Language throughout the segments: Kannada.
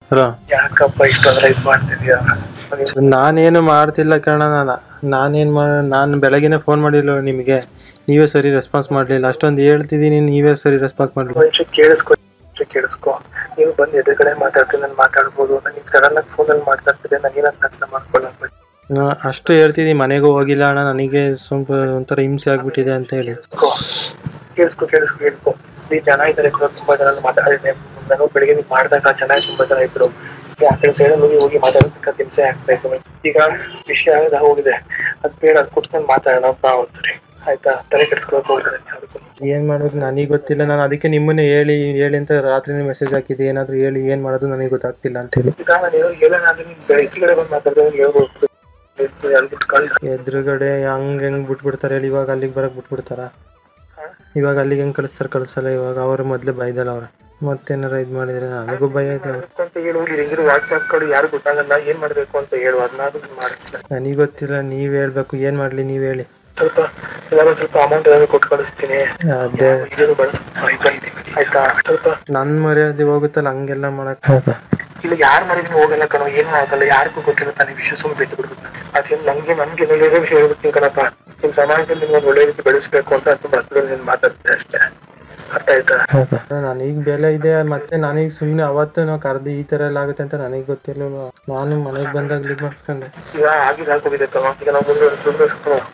ಹಲೋ ಯಾಕಪ್ಪ ಇಷ್ಟೊಂದ್ರೆ ಇದು ಮಾಡ್ತಿದ್ಯಾ ನಾನೇನು ಮಾಡ್ತಿಲ್ಲ ಕಣ ನಾನು ನಾನೇನು ಮಾ ನಾನು ಬೆಳಗ್ಗೆನೇ ಫೋನ್ ಮಾಡಿಲ್ಲ ನಿಮಗೆ ನೀವೇ ಸರಿ ರೆಸ್ಪಾನ್ಸ್ ಮಾಡಲಿಲ್ಲ ಅಷ್ಟೊಂದು ಹೇಳ್ತಿದ್ದೀನಿ ನೀವೇ ಸರಿ ರೆಸ್ಪಾನ್ಸ್ ಮಾಡಲಿಲ್ಲ ಒಂಚೂರು ಕೇಳಿಸ್ಕೊ ಒಂಚೂರು ಕೇಳಿಸ್ಕೊ ನೀವು ಬಂದು ಎದುರುಗಡೆ ಮಾತಾಡ್ತೀನಿ ನಾನು ಮಾತಾಡ್ಬೋದು ನನಗೆ ಸಡನ್ ಆಗಿ ಫೋನಲ್ಲಿ ಮಾತಾಡ್ತಿದ್ದೆ ನನಗೇನಂತ ಅರ್ಥ ಮಾಡ್ಕೊಳ್ಳೋದು ಅಷ್ಟು ಹೇಳ್ತಿದ್ದೀನಿ ಮನೆಗೂ ಹೋಗಿಲ್ಲ ಅಣ್ಣ ನನಗೆ ಸ್ವಲ್ಪ ಒಂಥರ ಹಿಂಸೆ ಆಗ್ಬಿಟ್ಟಿದೆ ಅಂತ ಹೇಳಿ ಕೇಳಿಸ್ಕೊ ಕೇಳಿಸ್ಕೊ ಕೇಳಿಸ್ಕೊ ಕೇಳ್ಕೊ ಈ ಜನ ಇದ್ದಾರೆ ಕೂಡ ತುಂಬಾ ಜನ ಮಾತಾಡಿದ್ದೆ ನಾನು ಬೆಳಿಗ್ಗೆ ನೀವು ಮಾಡಿದಾಗ ಚೆನ್ನಾಗಿ ತುಂಬಾ ಜನ ಇದ್ರು ಈ ಆ ಕಡೆ ಸೈಡ್ ಹೋಗಿ ಹೋಗಿ ಮಾತಾಡೋ ಸಕ್ಕ ಹಿಂಸೆ ಆಗ್ತಾ ಇತ್ತು ಈಗ ವಿಷಯ ಆಗದ ಹೋಗಿದೆ ಅದ್ ಬೇಡ ಅದ್ ಕುತ್ಕೊಂಡು ಮಾತಾಡೋಣ ಬಾ ಅಂತಾರೆ ಆಯ್ತಾ ತಲೆ ಕೆಡ್ಸ್ಕೊಳಕ್ ಹೋಗ್ತಾರೆ ಯಾವ್ದಕ್ಕೂ ಏನು ಮಾಡೋದು ನನಗೆ ಗೊತ್ತಿಲ್ಲ ನಾನು ಅದಕ್ಕೆ ನಿಮ್ಮನ್ನೇ ಹೇಳಿ ಹೇಳಿ ಅಂತ ರಾತ್ರಿನೇ ಮೆಸೇಜ್ ಹಾಕಿದ್ದೆ ಏನಾದರೂ ಹೇಳಿ ಏನು ಮಾಡೋದು ನನಗೆ ಗೊತ್ತಾಗ್ತಿಲ್ಲ ಅಂತೇಳಿ ಈಗ ನಾನು ಏನೋ ಹೇಳೋಣ ಅಂದ್ರೆ ನೀನ್ ಬೆಳಗ್ಗೆ ಬಂದು ಮಾತಾಡಿದ್ರೆ ಹೇಳ್ಬೋದು ಅಲ್ಬಿಟ್ಟು ಕಳ್ಳ ಎದುರುಗಡೆ ಹಂಗೆ ಹೆಂಗೆ ಬಿಟ್ಬಿಡ್ತಾರೆ ಹೇಳಿ ಇವಾಗ ಅಲ್ಲಿಗೆ ಬರಕ್ಕೆ ಬಿಟ್ಬಿಡ್ತಾರ ಇವಾಗ ಅಲ್ಲಿಗೆ ಹೆಂಗೆ ಕಳಿಸ್ತಾರೆ ಕಳಿಸಲ್ಲ ಇವಾಗ ಅವರು ಮೊದಲೇ ಬೈದಲ್ಲ ಅವ್ರು ಮತ್ತೇನಾರ ಇದು ಮಾಡಿದ್ರೆ ನನಗೂ ಭಯ ಇದೆ ಅಂತ ಹೇಳಿ ಹೋಗಿ ಹೆಂಗಿರು ವಾಟ್ಸ್ಆಪ್ ಕಡೆ ಯಾರು ಗೊತ್ತಾಗಲ್ಲ ಏನ್ ಮಾಡ್ಬೇಕು ಅಂತ ಹೇಳು ಅದನ್ನಾದ್ರೂ ಮಾಡ್ತೀನಿ ನನಗೆ ಗೊತ್ತಿಲ್ಲ ನೀವು ಹೇಳ್ಬೇಕು ಏನು ಮಾಡಲಿ ನೀವು ಹೇಳಿ ಸ್ವಲ್ಪ ಇವಾಗ ಸ್ವಲ್ಪ ಅಮೌಂಟ್ ಏನಾದ್ರು ಕೊಟ್ಟು ಕಳಿಸ್ತೀನಿ ಅದೇ ಇದೇನು ಬಳಸ್ ಆಯ್ತಾ ಸ್ವಲ್ಪ ನನ್ನ ಮರ್ಯಾದೆ ಹೋಗುತ್ತಲ್ಲ ಹಂಗೆಲ್ಲ ಮಾಡಕ್ಕೆ ಇಲ್ಲ ಯಾರು ಮಾಡಿದ್ರು ಹೋಗಲ್ಲ ಕಣೋ ಏನು ಆಗಲ್ಲ ಯಾರಿಗೂ ಗೊತ್ತಿಲ್ಲ ತಾನೇ ವಿಷಯ ಸುಮ್ಮನೆ ಬಿಟ್ಟು ಬಿಡ್ಬೇಕು ಅದೇನು ನಮ್ಗೆ ನಮ್ಗೆ ಒಳ್ಳೆಯ ವಿಷಯ ಹೇಳ್ಬಿಡ್ತೀನಿ ಕಣಪ್ಪ ನಿಮ್ ಸಮಾಜದಲ್ಲಿ ನಿಮ್ಗೆ ಒಂದು ಒಳ್ಳೆ ರೀತಿ ಬೆಳೆಸ್ಬೇಕು ಅಂತ ತುಂಬಾ ಹತ್ತಿರದಲ್ಲಿ ನೀನು ಮಾತಾಡ್ತೀನಿ ಅಷ್ಟೇ ಅರ್ಥ ಆಯ್ತಾ ನನಗೆ ಬೆಲೆ ಇದೆ ಮತ್ತೆ ನನಗೆ ಸುಮ್ಮನೆ ಅವತ್ತು ನಾವು ಕರೆದು ಈ ಥರ ಎಲ್ಲ ಆಗುತ್ತೆ ಅಂತ ನನಗೆ ಗೊತ್ತಿರಲಿಲ್ಲ ನಾನು ಮನೆಗೆ ಬಂದಾಗ ಇದು ಮಾಡ್ಕೊಂಡೆ ಈಗ ಆಗಿದ್ದು ಹಾಕೋಗಿದೆ ಕಣೋ ಈಗ ನಾವು ಮುಂದೆ ದುಡ್ಡು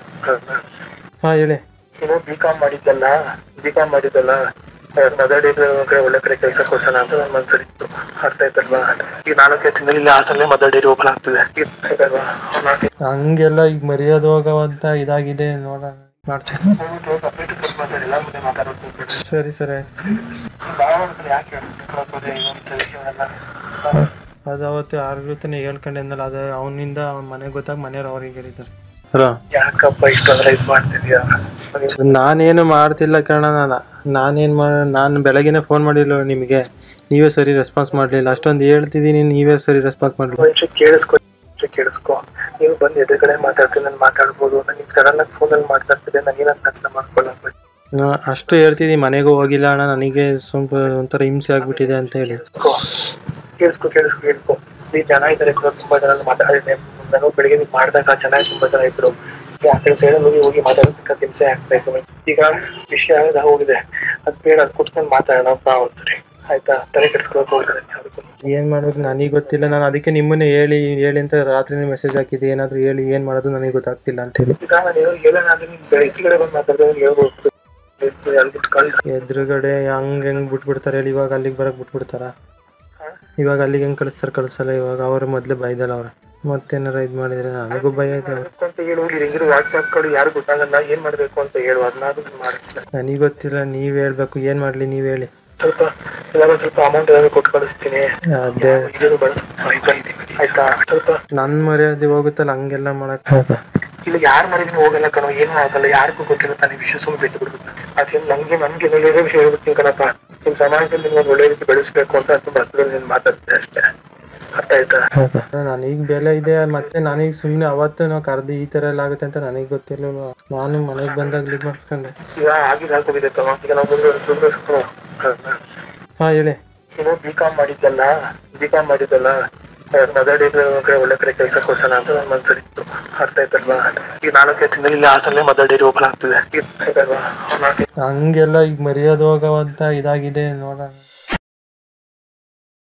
ಹಾಂ ಹೇಳಿ ನೀನು ಬಿ ಕಾಮ್ ಮಾಡಿದ್ದಲ್ಲ ಬಿ ಕಾಮ್ ಮಾಡಿದ್ದಲ್ಲ ಮದರ್ ಕಡೆ ಒಳ್ಳೆ ಕಡೆ ಕೆಲಸ ಕೊಡ್ಸೋಣ ಅಂತ ನನ್ನ ಮನ್ಸಲ್ಲಿ ಇತ್ತು ಅರ್ಥ ಆಯ್ತಲ್ವಾ ಈಗ ನಾಲ್ಕೈದು ತಿಂಗಳಲ್ಲಿ ಇಲ್ಲಿ ಹಾಸನಲ್ಲೇ ಮದರ್ ಡೈರಿ ಓಪನ್ ಆಗ್ತಿದೆ ಈಗ ಆಯ್ತಲ್ವಾ ನಾಲ್ಕು ಹಂಗೆಲ್ಲ ಈಗ ಮರ್ಯಾದೆ ಹೋಗವಂತ ಇದಾಗಿದೆ ನೋಡೋಣ ಮಾಡ್ತೀನಿ ಸಪ್ರೇಟ್ ಸ್ವಲ್ಪ ಮಾತಾಡಿಲ್ಲ ಮುಂದೆ ಮಾತಾಡೋದು ಸರಿ ಸರಿ ಭಾಳ ಒಂದ್ಸಲ ಯಾಕೆ ಹೇಳ್ಬೇಕು ಇನ್ನೊಂದು ವಿಷಯವೆಲ್ಲ ಅದು ಅವತ್ತು ಯಾರ ಜೊತೆ ಹೇಳ್ಕೊಂಡಿದ್ನಲ್ಲ ಅದು ಅವನಿಂದ ಅವ್ನ ಮನೆಗೆ ಗೊತ್ತಾಗ ಮನೆಯವ್ರು ಅವ್ರಿಗೆ ಹೇಳಿದ್ದಾರೆ ಹಲೋ ಯಾಕಪ್ಪ ಇಷ್ಟೊಂದ್ರೆ ಇದು ಮಾಡ್ತಿದ್ಯಾ ನಾನೇನು ಮಾಡ್ತಿಲ್ಲ ಕಣ ನಾನು ನಾನೇನು ಮಾ ನಾನು ಬೆಳಗ್ಗೆನೇ ಫೋನ್ ಮಾಡಿಲ್ಲ ನಿಮಗೆ ನೀವೇ ಸರಿ ರೆಸ್ಪಾನ್ಸ್ ಮಾಡಲಿಲ್ಲ ಅಷ್ಟೊಂದು ಹೇಳ್ತಿದ್ದೀನಿ ನೀವೇ ಸರಿ ರೆಸ್ಪಾನ್ಸ್ ಮಾಡಲಿಲ್ಲ ಒಂಚೂರು ಕೇಳಿಸ್ಕೊ ಒಂಚೂರು ಕೇಳಿಸ್ಕೊ ನೀವು ಬಂದು ಎದುರುಗಡೆ ಮಾತಾಡ್ತೀನಿ ನಾನು ಮಾತಾಡ್ಬೋದು ನನಗೆ ಸಡನ್ ಆಗಿ ಫೋನಲ್ಲಿ ಮಾತಾಡ್ತಿದ್ದೆ ನನಗೇನಂತ ಅರ್ಥ ಮಾಡ್ಕೊಳ್ಳೋದು ಅಷ್ಟು ಹೇಳ್ತಿದ್ದೀನಿ ಮನೆಗೂ ಹೋಗಿಲ್ಲ ಅಣ್ಣ ನನಗೆ ಸ್ವಲ್ಪ ಒಂಥರ ಹಿಂಸೆ ಆಗ್ಬಿಟ್ಟಿದೆ ಅಂತ ಹೇಳಿ ಕೇಳಿಸ್ಕೊ ಕೇಳಿಸ್ಕೊ ಕೇಳಿಸ್ಕೊ ಕೇಳ್ಕೊ ಈ ಜನ ಇದ್ದಾರೆ ಕೂಡ ತುಂಬಾ ಜನ ಮಾತಾಡಿದ್ದೆ ನಾನು ಬೆಳಿಗ್ಗೆ ನೀವು ಮಾಡಿದಾಗ ಚೆನ್ನಾಗಿ ತುಂಬಾ ಜನ ಇದ್ರು ಈ ಆ ಕಡೆ ಸೈಡ್ ಹೋಗಿ ಹೋಗಿ ಮಾತಾಡೋ ಸಕ್ಕ ಹಿಂಸೆ ಆಗ್ತಾ ಇತ್ತು ಈಗ ವಿಷಯ ಆಗದ ಹೋಗಿದೆ ಅದ್ ಬೇಡ ಅದ್ ಕುತ್ಕೊಂಡು ಮಾತಾಡೋಣ ಬಾ ಅಂತಾರೆ ಆಯ್ತಾ ತಲೆ ಕೆಡ್ಸ್ಕೊಳಕ್ ಹೋಗ್ತಾರೆ ಯಾವ್ದಕ್ಕೂ ಏನು ಮಾಡೋದು ನನಗೆ ಗೊತ್ತಿಲ್ಲ ನಾನು ಅದಕ್ಕೆ ನಿಮ್ಮನ್ನೇ ಹೇಳಿ ಹೇಳಿ ಅಂತ ರಾತ್ರಿನೇ ಮೆಸೇಜ್ ಹಾಕಿದ್ದೆ ಏನಾದರೂ ಹೇಳಿ ಏನು ಮಾಡೋದು ನನಗೆ ಗೊತ್ತಾಗ್ತಿಲ್ಲ ಅಂತೇಳಿ ಈಗ ನಾನು ಏನೋ ಹೇಳೋಣ ಅಂದ್ರೆ ನೀನ್ ಬೆಳಗ್ಗೆ ಬಂದು ಮಾತಾಡಿದ್ರೆ ಹೇಳ್ಬೋದು ಅಲ್ಬಿಟ್ಟು ಕಳ್ಳ ಎದುರುಗಡೆ ಹಂಗೆ ಹೆಂಗೆ ಬಿಟ್ಬಿಡ್ತಾರೆ ಹೇಳಿ ಇವಾಗ ಅಲ್ಲಿಗೆ ಬರಕ್ಕೆ ಬಿಟ್ಬಿಡ್ತಾರ ಇವಾಗ ಅಲ್ಲಿಗೆ ಹೆಂಗೆ ಕಳಿಸ್ತಾರೆ ಕಳಿಸಲ್ಲ ಇವಾಗ ಅವರು ಮೊದಲೇ ಬೈದಲ್ಲ ಅವ್ರು ಮತ್ತೇನಾರ ಇದು ಮಾಡಿದ್ರೆ ನನಗೂ ಭಯ ಇದೆ ಅಂತ ಹೇಳಿ ಹೋಗಿ ಹೆಂಗಿರು ವಾಟ್ಸ್ಆಪ್ ಕಡೆ ಯಾರು ಗೊತ್ತಾಗಲ್ಲ ಏನ್ ಮಾಡ್ಬೇಕು ಅಂತ ಹೇಳು ಅದನ್ನಾದ್ರೂ ಮಾಡ್ತೀನಿ ನನಗೆ ಗೊತ್ತಿಲ್ಲ ನೀವು ಹೇಳ್ಬೇಕು ಏನು ಮಾಡಲಿ ನೀವು ಹೇಳಿ ಸ್ವಲ್ಪ ಇವಾಗ ಸ್ವಲ್ಪ ಅಮೌಂಟ್ ಏನಾದ್ರು ಕೊಟ್ಟು ಕಳಿಸ್ತೀನಿ ಅದೇ ಇದೇನು ಬಳಸ್ ಆಯ್ತಾ ಸ್ವಲ್ಪ ನನ್ನ ಮರ್ಯಾದೆ ಹೋಗುತ್ತಲ್ಲ ಹಂಗೆಲ್ಲ ಮಾಡಕ್ಕೆ ಇಲ್ಲ ಯಾರು ಮಾಡಿದ್ರು ಹೋಗಲ್ಲ ಕಣೋ ಏನು ಆಗಲ್ಲ ಯಾರಿಗೂ ಗೊತ್ತಿಲ್ಲ ತಾನೇ ವಿಷಯ ಸುಮ್ಮನೆ ಬಿಟ್ಟು ಬಿಡ್ಬೇಕು ಅದೇನು ನಮ್ಗೆ ನಮ್ಗೆ ಒಳ್ಳೆಯ ವಿಷಯ ಹೇಳ್ಬಿಡ್ತೀನಿ ಕಣಪ್ಪ ನಿಮ್ ಸಮಾಜದಲ್ಲಿ ನಿಮ್ಗೆ ಒಂದು ಒಳ್ಳೆ ರೀತಿ ಬೆಳೆಸ್ಬೇಕು ಅಂತ ತುಂಬಾ ಹತ್ತಿರದಲ್ಲಿ ನೀನು ಮಾತಾಡ್ತೀನಿ ಅಷ್ಟೇ ಅರ್ಥ ಆಯ್ತಾ ನನಗೆ ಬೆಲೆ ಇದೆ ಮತ್ತೆ ನನಗೆ ಸುಮ್ಮನೆ ಅವತ್ತು ನಾವು ಕರೆದು ಈ ಥರ ಎಲ್ಲ ಆಗುತ್ತೆ ಅಂತ ನನಗೆ ಗೊತ್ತಿರಲಿಲ್ಲ ನಾನು ಮನೆಗೆ ಬಂದಾಗ ಇದು ಮಾಡ್ಕೊಂಡೆ ಈಗ ಆಗಿದ್ದು ಹಾಕೋಗಿದೆ ಕಣೋ ಈಗ ನಾವು ಮುಂದೆ ದುಡ್ಡು ಹಾಂ ಹೇಳಿ ನೀನು ಬಿ ಕಾಮ್ ಮಾಡಿದ್ದಲ್ಲ ಬಿ ಕಾಮ್ ಮಾಡಿದ್ದಲ್ಲ ಮದರ್ ಡೇ ಕಡೆ ಒಳ್ಳೆ ಕಡೆ ಕೆಲಸ ಕೊಡ್ಸೋಣ ಅಂತ ನನ್ನ ಮನ್ಸಲ್ಲಿ ಇತ್ತು ಅರ್ಥ ಆಯ್ತಲ್ವಾ ಈಗ ನಾಲ್ಕೈದು ತಿಂಗಳಲ್ಲಿ ಇಲ್ಲಿ ಹಾಸನಲ್ಲೇ ಮದರ್ ಡೈರಿ ಓಪನ್ ಆಗ್ತಿದೆ ಈಗ ಆಯ್ತಲ್ವಾ ನಾಲ್ಕೈದು ಹಂಗೆಲ್ಲ ಈಗ ಮರ್ಯಾದೆ ಹೋಗವಂತ ಇದಾಗಿದೆ ನೋಡೋಣ